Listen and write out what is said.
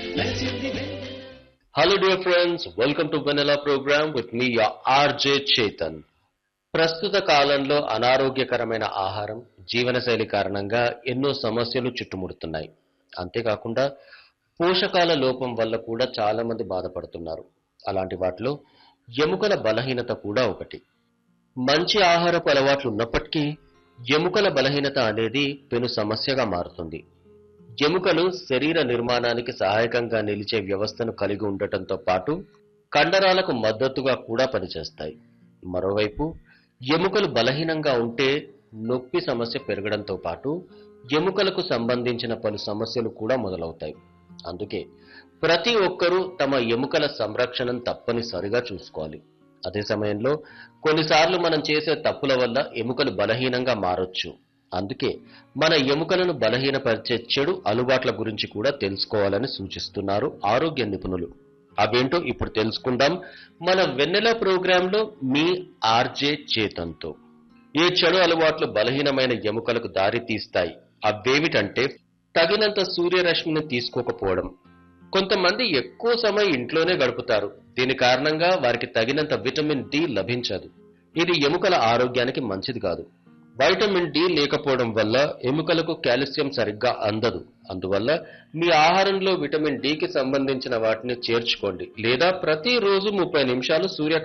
Hello dear friends, welcome to Vanilla program with me your RJ Chetan. ప్రస్తుత కాలంలో అనారోగ్యకరమైన ఆహారం జీవనశైలి కారణంగా ఎన్నో సమస్యలు చుట్టుముడుతున్నాయి అంతేకాకుండా పోషకాల లోపం వల్ల కూడా చాలా మంది బాధపడుతున్నారు అలాంటి వాటిలో ఎముకల బలహీనత కూడా ఒకటి మంచి ఆహారపు అలవాట్లు ఉన్నప్పటికీ ఎముకల బలహీనత అనేది పెను సమస్యగా మారుతుంది ఎముకలు శరీర నిర్మాణానికి సహాయకంగా నిలిచే వ్యవస్థను కలిగి ఉండటంతో పాటు కండరాలకు మద్దతుగా కూడా పనిచేస్తాయి మరోవైపు ఎముకలు బలహీనంగా ఉంటే నొప్పి సమస్య పెరగడంతో పాటు ఎముకలకు సంబంధించిన పలు సమస్యలు కూడా మొదలవుతాయి అందుకే ప్రతి ఒక్కరూ తమ ఎముకల సంరక్షణను తప్పనిసరిగా చూసుకోవాలి అదే సమయంలో కొన్నిసార్లు మనం చేసే తప్పుల వల్ల ఎముకలు బలహీనంగా మారొచ్చు అందుకే మన ఎముకలను బలహీనపరిచే చెడు అలవాట్ల గురించి కూడా తెలుసుకోవాలని సూచిస్తున్నారు ఆరోగ్య నిపుణులు అవేంటో ఇప్పుడు తెలుసుకుందాం మన వెన్నెల ప్రోగ్రాంలో మీ ఆర్జే చేతంతో ఈ చెడు అలవాట్లు బలహీనమైన ఎముకలకు దారి తీస్తాయి అవేమిటంటే తగినంత సూర్యరశ్మిని తీసుకోకపోవడం కొంతమంది ఎక్కువ సమయం ఇంట్లోనే గడుపుతారు దీని కారణంగా వారికి తగినంత విటమిన్ డి లభించదు ఇది ఎముకల ఆరోగ్యానికి మంచిది కాదు వైటమిన్ డి లేకపోవడం వల్ల ఎముకలకు కాల్షియం సరిగ్గా అందదు అందువల్ల మీ ఆహారంలో విటమిన్ డికి సంబంధించిన వాటిని చేర్చుకోండి లేదా ప్రతిరోజు ముప్పై నిమిషాలు సూర్య